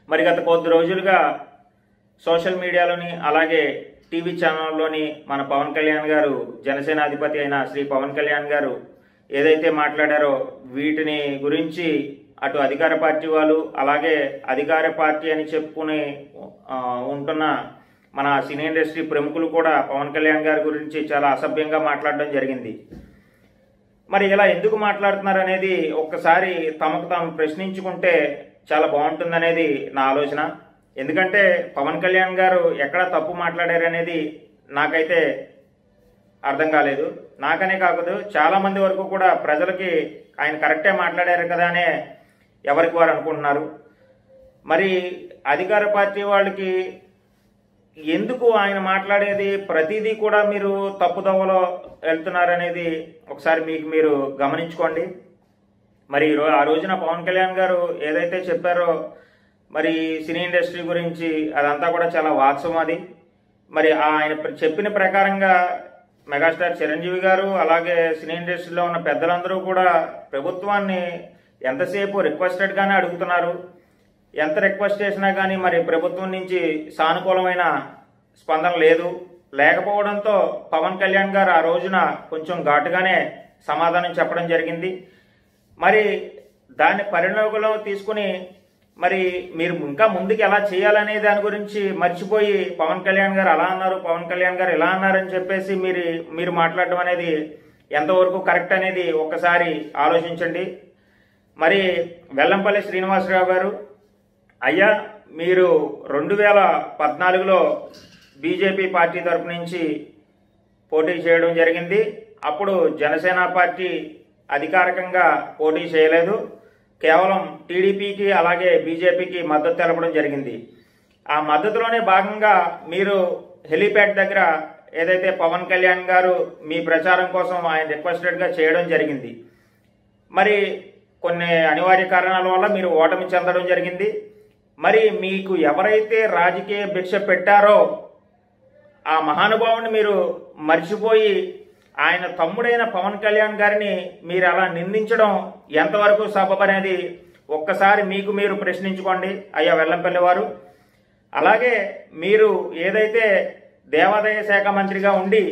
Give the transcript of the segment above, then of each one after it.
మరి గత కొద్ది రోజులుగా సోషల్ మీడియాలోని అలాగే టీవీ ఛానల్లోని మన పవన్ కళ్యాణ్ గారు జనసేన అధిపతి అయిన శ్రీ పవన్ కళ్యాణ్ గారు ఏదైతే మాట్లాడారో వీటిని గురించి అటు అధికార పార్టీ వాళ్ళు అలాగే అధికార పార్టీ అని చెప్పుకుని ఆ, ఉంటున్న మన సినీ ఇండస్ట్రీ ప్రముఖులు కూడా పవన్ కళ్యాణ్ గారి గురించి చాలా అసభ్యంగా మాట్లాడడం జరిగింది మరి ఇలా ఎందుకు మాట్లాడుతున్నారు అనేది ఒక్కసారి తమకు తాము ప్రశ్నించుకుంటే చాలా బాగుంటుందనేది నా ఆలోచన ఎందుకంటే పవన్ కళ్యాణ్ గారు ఎక్కడ తప్పు మాట్లాడారు అనేది నాకైతే అర్థం కాలేదు నాకనే కాకూడదు చాలా మంది వరకు కూడా ప్రజలకి ఆయన కరెక్టే మాట్లాడారు కదా అనే ఎవరికి వారు అనుకుంటున్నారు మరి అధికార పార్టీ వాళ్ళకి ఎందుకు ఆయన మాట్లాడేది ప్రతిదీ కూడా మీరు తప్పుదోవలో వెళ్తున్నారనేది ఒకసారి మీకు మీరు గమనించుకోండి మరి ఈ రో- ఆ రోజున పవన్ కళ్యాణ్ గారు ఏదైతే చెప్పారో మరి సినీ ఇండస్ట్రీ గురించి అదంతా కూడా చాలా వాస్తవం అది మరి ఆయన ప్ర- చెప్పిన ప్రకారంగా మెగాస్టార్ చిరంజీవి గారు అలాగే సినీ ఇండస్ట్రీలో ఉన్న పెద్దలందరూ కూడా ప్రభుత్వాన్ని ఎంతసేపు రిక్వెస్టెడ్ గానే అడుగుతున్నారు ఎంత రిక్వెస్ట్ చేసినా కానీ మరి ప్రభుత్వం నుంచి సానుకూలమైన స్పందన లేదు లేకపోవడంతో పవన్ కళ్యాణ్ గారు ఆ రోజున కొంచెం ఘాటుగానే సమాధానం చెప్పడం జరిగింది మరి దాన్ని పరిణామంలో తీసుకుని మరి మీరు ఇంకా ముందుకు ఎలా చేయాలనే దాని గురించి మర్చిపోయి పవన్ కళ్యాణ్ గారు అలా అన్నారు పవన్ కళ్యాణ్ గారు ఇలా అన్నారని చెప్పేసి మీరు మీరు మాట్లాడడం అనేది ఎంతవరకు కరెక్ట్ అనేది ఒక్కసారి ఆలోచించండి మరి వెల్లంపల్లి శ్రీనివాసరావు గారు అయ్యా మీరు రెండు వేల పద్నాలుగులో బీజేపీ పార్టీ తరపు నుంచి పోటీ చేయడం జరిగింది అప్పుడు జనసేన పార్టీ అధికారికంగా పోటీ చేయలేదు కేవలం టీడీపీకి అలాగే బీజేపీకి మద్దతు తెలపడం జరిగింది ఆ మద్దతులోనే భాగంగా మీరు హెలీప్యాడ్ దగ్గర ఏదైతే పవన్ కళ్యాణ్ గారు మీ ప్రచారం కోసం ఆయన రిక్వెస్టెడ్గా చేయడం జరిగింది మరి కొన్ని అనివార్య కారణాల వల్ల మీరు ఓటమి చెందడం జరిగింది మరి మీకు ఎవరైతే రాజకీయ భిక్ష పెట్టారో ఆ మహానుభావుని మీరు మర్చిపోయి ఆయన తమ్ముడైన పవన్ కళ్యాణ్ గారిని మీరు అలా నిందించడం ఎంతవరకు సబబనేది ఒక్కసారి మీకు మీరు ప్రశ్నించుకోండి అయ్యా వెల్లంపల్లి వారు అలాగే మీరు ఏదైతే దేవాదాయ శాఖ మంత్రిగా ఉండి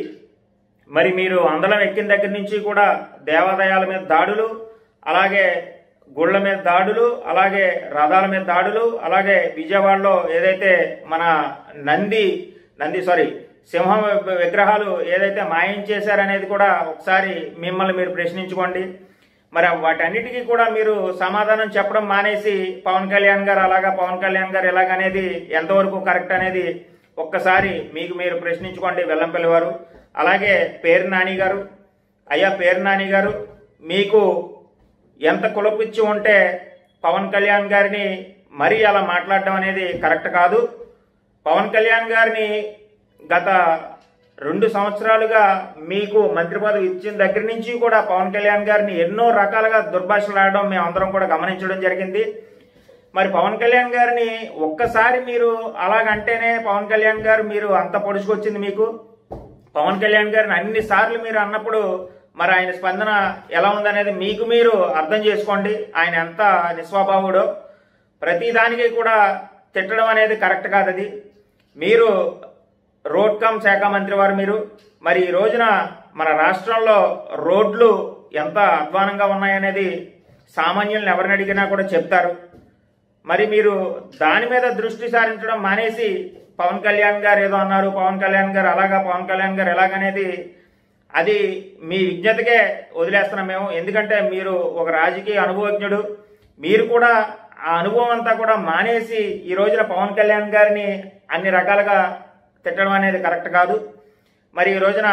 మరి మీరు అందలం ఎక్కిన దగ్గర నుంచి కూడా దేవాలయాల మీద దాడులు అలాగే గుళ్ళ మీద దాడులు అలాగే రథాల మీద దాడులు అలాగే విజయవాడలో ఏదైతే మన నంది నంది సారీ సింహం వి- విగ్రహాలు ఏదైతే మాయం చేశారనేది కూడా ఒకసారి మిమ్మల్ని మీరు ప్రశ్నించుకోండి మరి వాటన్నిటికీ కూడా మీరు సమాధానం చెప్పడం మానేసి పవన్ కళ్యాణ్ గారు అలాగా పవన్ కళ్యాణ్ గారు ఎలాగనేది ఎంతవరకు కరెక్ట్ అనేది ఒక్కసారి మీకు మీరు ప్రశ్నించుకోండి వెల్లంపల్లి వారు అలాగే పేరు నాని గారు అయ్యా పేరు నాని గారు మీకు ఎంత కులపిచ్చి ఉంటే పవన్ కళ్యాణ్ గారిని మరీ అలా మాట్లాడడం అనేది కరెక్ట్ కాదు పవన్ కళ్యాణ్ గారిని గత రెండు సంవత్సరాలుగా మీకు మంత్రి పదవి ఇచ్చిన దగ్గర నుంచి కూడా పవన్ కళ్యాణ్ గారిని ఎన్నో రకాలుగా దుర్భాషలు ఆడడం మేమందరం కూడా గమనించడం జరిగింది మరి పవన్ కళ్యాణ్ గారిని ఒక్కసారి మీరు అలాగంటేనే పవన్ కళ్యాణ్ గారు మీరు అంత పొడుచుకొచ్చింది మీకు పవన్ కళ్యాణ్ గారిని అన్ని సార్లు మీరు అన్నప్పుడు మరి ఆయన స్పందన ఎలా ఉందనేది మీకు మీరు అర్థం చేసుకోండి ఆయన ఎంత నిస్వభావుడో ప్రతి దానికి కూడా తిట్టడం అనేది కరెక్ట్ కాదు అది మీరు రోడ్ కమ్ శాఖ మంత్రి వారు మీరు మరి ఈ రోజున మన రాష్ట్రంలో రోడ్లు ఎంత అధ్వానంగా ఉన్నాయనేది సామాన్యులను ఎవరిని అడిగినా కూడా చెప్తారు మరి మీరు దాని మీద దృష్టి సారించడం మానేసి పవన్ కళ్యాణ్ గారు ఏదో అన్నారు పవన్ కళ్యాణ్ గారు అలాగా పవన్ కళ్యాణ్ గారు ఎలాగనేది అది మీ విజ్ఞతకే వదిలేస్తున్నాం మేము ఎందుకంటే మీరు ఒక రాజకీయ అనుభవజ్ఞుడు మీరు కూడా ఆ అనుభవం అంతా కూడా మానేసి ఈ రోజున పవన్ కళ్యాణ్ గారిని అన్ని రకాలుగా తిట్టడం అనేది కరెక్ట్ కాదు మరి ఈ రోజున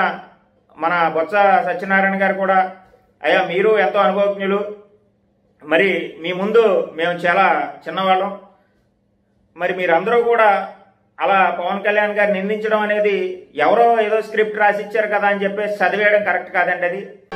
మన బొత్స సత్యనారాయణ గారు కూడా అయ్యా మీరు ఎంతో అనుభవజ్ఞులు మరి మీ ముందు మేము చాలా చిన్నవాళ్ళం మరి మీరందరూ కూడా అలా పవన్ కళ్యాణ్ గారిని నిందించడం అనేది ఎవరో ఏదో స్క్రిప్ట్ రాసిచ్చారు కదా అని చెప్పేసి చదివేయడం కరెక్ట్ కాదండి అది